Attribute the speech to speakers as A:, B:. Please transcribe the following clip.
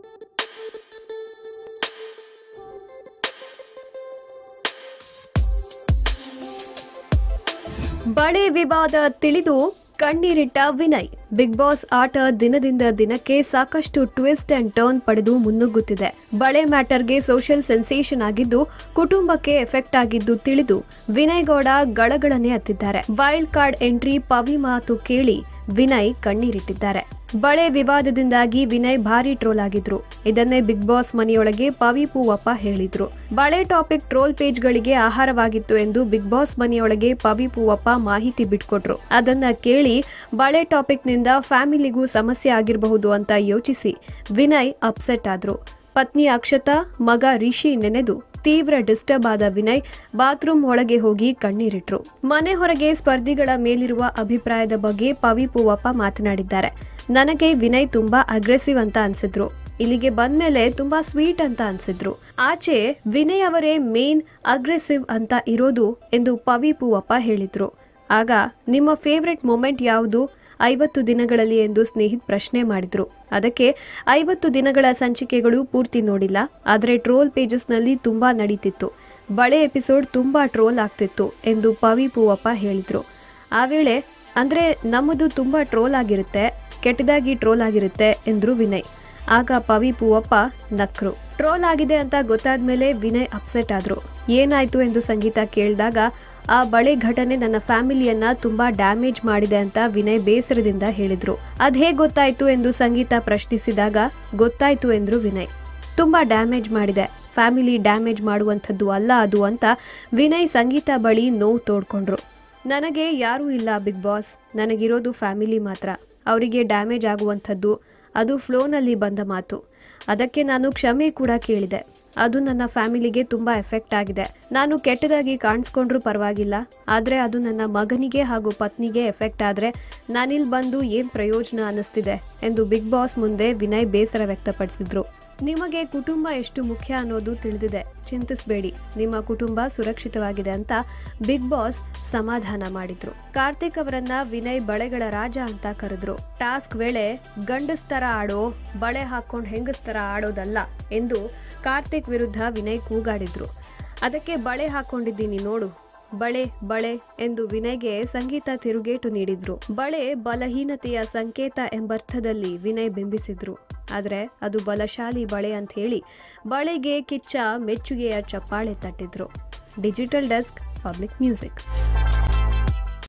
A: ಬಳೆ ವಿವಾದ ತಿಳಿದು ಕಣ್ಣೀರಿಟ್ಟ ವಿನಯ್ ಬಿಗ್ ಬಾಸ್ ಆಟ ದಿನದಿಂದ ದಿನಕ್ಕೆ ಸಾಕಷ್ಟು ಟ್ವಿಸ್ಟ್ ಅಂಡ್ ಟರ್ನ್ ಪಡೆದು ಮುನ್ನುಗ್ಗುತ್ತಿದೆ ಬಳೆ ಮ್ಯಾಟರ್ಗೆ ಸೋಷಿಯಲ್ ಸೆನ್ಸೇಷನ್ ಆಗಿದ್ದು ಕುಟುಂಬಕ್ಕೆ ಎಫೆಕ್ಟ್ ಆಗಿದ್ದು ತಿಳಿದು ವಿನಯ್ ಗೌಡ ಗಳಗಳನೆ ಹತ್ತಿದ್ದಾರೆ ವೈಲ್ಡ್ ಕಾರ್ಡ್ ಎಂಟ್ರಿ ಪವಿ ಮಾತು ಕೇಳಿ ವಿನಯ್ ಕಣ್ಣೀರಿಟ್ಟಿದ್ದಾರೆ ಬಳೆ ವಿವಾದದಿಂದಾಗಿ ವಿನಯ್ ಭಾರಿ ಟ್ರೋಲ್ ಆಗಿದ್ರು ಇದನ್ನೇ ಬಿಗ್ ಬಾಸ್ ಮನೆಯೊಳಗೆ ಪವಿ ಪೂವಪ್ಪ ಹೇಳಿದ್ರು ಬಳೆ ಟಾಪಿಕ್ ಟ್ರೋಲ್ ಪೇಜ್ಗಳಿಗೆ ಆಹಾರವಾಗಿತ್ತು ಎಂದು ಬಿಗ್ ಬಾಸ್ ಮನೆಯೊಳಗೆ ಪವಿ ಪೂವಪ್ಪ ಮಾಹಿತಿ ಬಿಟ್ಕೊಟ್ರು ಅದನ್ನ ಕೇಳಿ ಬಳೆ ಟಾಪಿಕ್ನಿಂದ ಫ್ಯಾಮಿಲಿಗೂ ಸಮಸ್ಯೆ ಆಗಿರಬಹುದು ಅಂತ ಯೋಚಿಸಿ ವಿನಯ್ ಅಪ್ಸೆಟ್ ಆದ್ರು ಪತ್ನಿ ಅಕ್ಷತಾ ಮಗ ರಿಷಿ ನೆನೆದು ತೀವ್ರ ಡಿಸ್ಟರ್ಬ್ ಆದ ವಿನಯ್ ಬಾತ್ರೂಮ್ ಒಳಗೆ ಹೋಗಿ ಕಣ್ಣೀರಿಟ್ರು ಮನೆ ಹೊರಗೆ ಸ್ಪರ್ಧಿಗಳ ಮೇಲಿರುವ ಅಭಿಪ್ರಾಯದ ಬಗ್ಗೆ ಪವಿ ಪೂವಪ್ಪ ಮಾತನಾಡಿದ್ದಾರೆ ನನಗೆ ವಿನಯ್ ತುಂಬಾ ಅಗ್ರೆಸಿವ್ ಅಂತ ಅನ್ಸಿದ್ರು ಇಲ್ಲಿಗೆ ಬಂದ್ಮೇಲೆ ತುಂಬಾ ಸ್ವೀಟ್ ಅಂತ ಅನ್ಸಿದ್ರು ಆಚೆ ವಿನಯ್ ಅವರೇ ಮೇನ್ ಅಗ್ರೆಸಿವ್ ಅಂತ ಇರೋದು ಎಂದು ಪವಿ ಪೂವಪ್ಪ ಹೇಳಿದ್ರು ಆಗ ನಿಮ್ಮ ಫೇವ್ರೆಟ್ ಮೊಮೆಂಟ್ ಯಾವುದು ಐವತ್ತು ದಿನಗಳಲ್ಲಿ ಎಂದು ಸ್ನೇಹಿತ್ ಪ್ರಶ್ನೆ ಮಾಡಿದ್ರು ಅದಕ್ಕೆ ಐವತ್ತು ದಿನಗಳ ಸಂಚಿಕೆಗಳು ಪೂರ್ತಿ ನೋಡಿಲ್ಲ ಆದರೆ ಟ್ರೋಲ್ ಪೇಜಸ್ನಲ್ಲಿ ತುಂಬಾ ನಡೀತಿತ್ತು ಬಳೆ ಎಪಿಸೋಡ್ ತುಂಬಾ ಟ್ರೋಲ್ ಆಗ್ತಿತ್ತು ಎಂದು ಪವಿ ಪೂವಪ್ಪ ಹೇಳಿದ್ರು ಆ ವೇಳೆ ಅಂದ್ರೆ ನಮ್ಮದು ತುಂಬಾ ಟ್ರೋಲ್ ಆಗಿರುತ್ತೆ ಕೆಟ್ಟದಾಗಿ ಟ್ರೋಲ್ ಆಗಿರುತ್ತೆ ಎಂದ್ರು ವಿನಯ್ ಆಗ ಪವಿ ಪೂವಪ್ಪ ನಕ್ರು ಟ್ರೋಲ್ ಆಗಿದೆ ಅಂತ ಗೊತ್ತಾದ್ಮೇಲೆ ವಿನಯ್ ಅಪ್ಸೆಟ್ ಆದ್ರು ಏನಾಯ್ತು ಎಂದು ಸಂಗೀತ ಕೇಳಿದಾಗ ಆ ಬಳೆ ಘಟನೆ ನನ್ನ ಫ್ಯಾಮಿಲಿಯನ್ನ ತುಂಬಾ ಡ್ಯಾಮೇಜ್ ಮಾಡಿದೆ ಅಂತ ವಿನಯ್ ಬೇಸರದಿಂದ ಹೇಳಿದ್ರು ಅದ್ ಹೇಗ್ ಗೊತ್ತಾಯ್ತು ಎಂದು ಸಂಗೀತ ಪ್ರಶ್ನಿಸಿದಾಗ ಗೊತ್ತಾಯ್ತು ಎಂದ್ರು ವಿನಯ್ ತುಂಬಾ ಡ್ಯಾಮೇಜ್ ಮಾಡಿದೆ ಫ್ಯಾಮಿಲಿ ಡ್ಯಾಮೇಜ್ ಮಾಡುವಂಥದ್ದು ಅಲ್ಲ ಅದು ಅಂತ ವಿನಯ್ ಸಂಗೀತ ಬಳಿ ನೋವು ತೋಡ್ಕೊಂಡ್ರು ನನಗೆ ಯಾರೂ ಇಲ್ಲ ಬಿಗ್ ಬಾಸ್ ನನಗಿರೋದು ಫ್ಯಾಮಿಲಿ ಮಾತ್ರ ಅವರಿಗೆ ಡ್ಯಾಮೇಜ್ ಆಗುವಂಥದ್ದು ಅದು ಫ್ಲೋನಲ್ಲಿ ಬಂದ ಮಾತು ಅದಕ್ಕೆ ನಾನು ಕ್ಷಮೆ ಕೂಡ ಕೇಳಿದೆ ಅದು ನನ್ನ ಫ್ಯಾಮಿಲಿಗೆ ತುಂಬ ಎಫೆಕ್ಟ್ ಆಗಿದೆ ನಾನು ಕೆಟ್ಟದಾಗಿ ಕಾಣಿಸ್ಕೊಂಡ್ರೂ ಪರವಾಗಿಲ್ಲ ಆದರೆ ಅದು ನನ್ನ ಮಗನಿಗೆ ಹಾಗೂ ಪತ್ನಿಗೆ ಎಫೆಕ್ಟ್ ಆದರೆ ನಾನಿಲ್ಲಿ ಬಂದು ಏನು ಪ್ರಯೋಜನ ಅನ್ನಿಸ್ತಿದೆ ಎಂದು ಬಿಗ್ ಬಾಸ್ ಮುಂದೆ ವಿನಯ್ ಬೇಸರ ವ್ಯಕ್ತಪಡಿಸಿದ್ರು ನಿಮಗೆ ಕುಟುಂಬ ಎಷ್ಟು ಮುಖ್ಯ ಅನ್ನೋದು ತಿಳಿದಿದೆ ಚಿಂತಿಸಬೇಡಿ ನಿಮ್ಮ ಕುಟುಂಬ ಸುರಕ್ಷಿತವಾಗಿದೆ ಅಂತ ಬಿಗ್ ಬಾಸ್ ಸಮಾಧಾನ ಮಾಡಿದ್ರು ಕಾರ್ತಿಕ್ ಅವರನ್ನ ವಿನಯ್ ಬಳೆಗಳ ರಾಜ ಅಂತ ಕರೆದ್ರು ಟಾಸ್ಕ್ ವೇಳೆ ಗಂಡಸ್ತರ ಆಡೋ ಬಳೆ ಹಾಕೊಂಡು ಹೆಂಗಸ್ತರ ಆಡೋದಲ್ಲ ಎಂದು ಕಾರ್ತಿಕ್ ವಿರುದ್ಧ ವಿನಯ್ ಕೂಗಾಡಿದ್ರು ಅದಕ್ಕೆ ಬಳೆ ಹಾಕೊಂಡಿದ್ದೀನಿ ನೋಡು ಬಳೆ ಬಳೆ ಎಂದು ವಿನಯ್ಗೆ ಸಂಗೀತ ತಿರುಗೇಟು ನೀಡಿದ್ರು ಬಳೆ ಬಲಹೀನತೆಯ ಸಂಕೇತ ಎಂಬರ್ಥದಲ್ಲಿ ವಿನಯ್ ಬಿಂಬಿಸಿದ್ರು ಆದ್ರೆ ಅದು ಬಲಶಾಲಿ ಬಳೆ ಅಂತ ಹೇಳಿ ಬಳೆಗೆ ಕಿಚ್ಚ ಮೆಚ್ಚುಗೆಯ ಚಪ್ಪಾಳೆ ತಟ್ಟಿದ್ರು ಡಿಜಿಟಲ್ ಡೆಸ್ಕ್ ಪಬ್ಲಿಕ್ ಮ್ಯೂಸಿಕ್